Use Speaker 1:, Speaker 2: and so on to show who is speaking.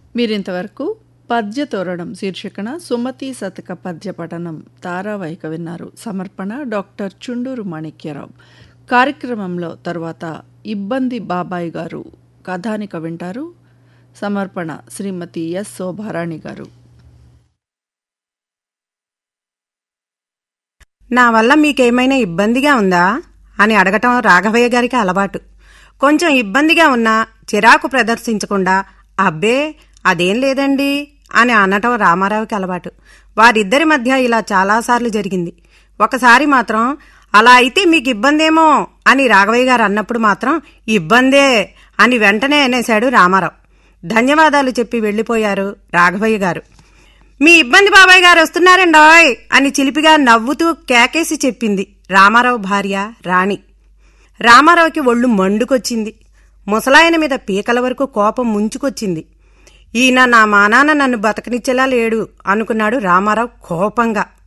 Speaker 1: మీరింతవరకు పద్య తోరణం శీర్షికన సుమతి శతక పద్య పఠనం ధారావాహిక విన్నారు సమర్పణ డాక్టర్ చుండూరు మాణిక్యరావు కార్యక్రమంలో తరువాత ఇబ్బంది బాబాయ్ గారు కథానిక వింటారు సమర్పణ శ్రీమతి ఎస్ శోభారాణి గారు
Speaker 2: నా వల్ల మీకేమైనా ఇబ్బందిగా ఉందా అని అడగటం రాఘవయ్య గారికి అలవాటు కొంచెం ఇబ్బందిగా ఉన్నా చిరాకు ప్రదర్శించకుండా అబ్బే అదేం లేదండి అని అనటం రామారావుకి అలవాటు వారిద్దరి మధ్య ఇలా చాలాసార్లు జరిగింది ఒకసారి మాత్రం అలా అయితే మీకు ఇబ్బందేమో అని రాఘవయ్య గారు అన్నప్పుడు మాత్రం ఇబ్బందే అని వెంటనే అనేశాడు రామారావు ధన్యవాదాలు చెప్పి వెళ్ళిపోయారు రాఘవయ్య గారు మీ ఇబ్బంది బాబాయ్ గారు వస్తున్నారండోయ్ అని చిలిపిగా నవ్వుతూ కేకేసి చెప్పింది రామారావు భార్య రాణి రామారావుకి ఒళ్ళు మండుకొచ్చింది ముసలాయన మీద పీకల వరకు కోపం ముంచుకొచ్చింది ఈయన నా మానాన నన్ను బతకనిచ్చేలా లేడు అనుకున్నాడు రామారావు కోపంగా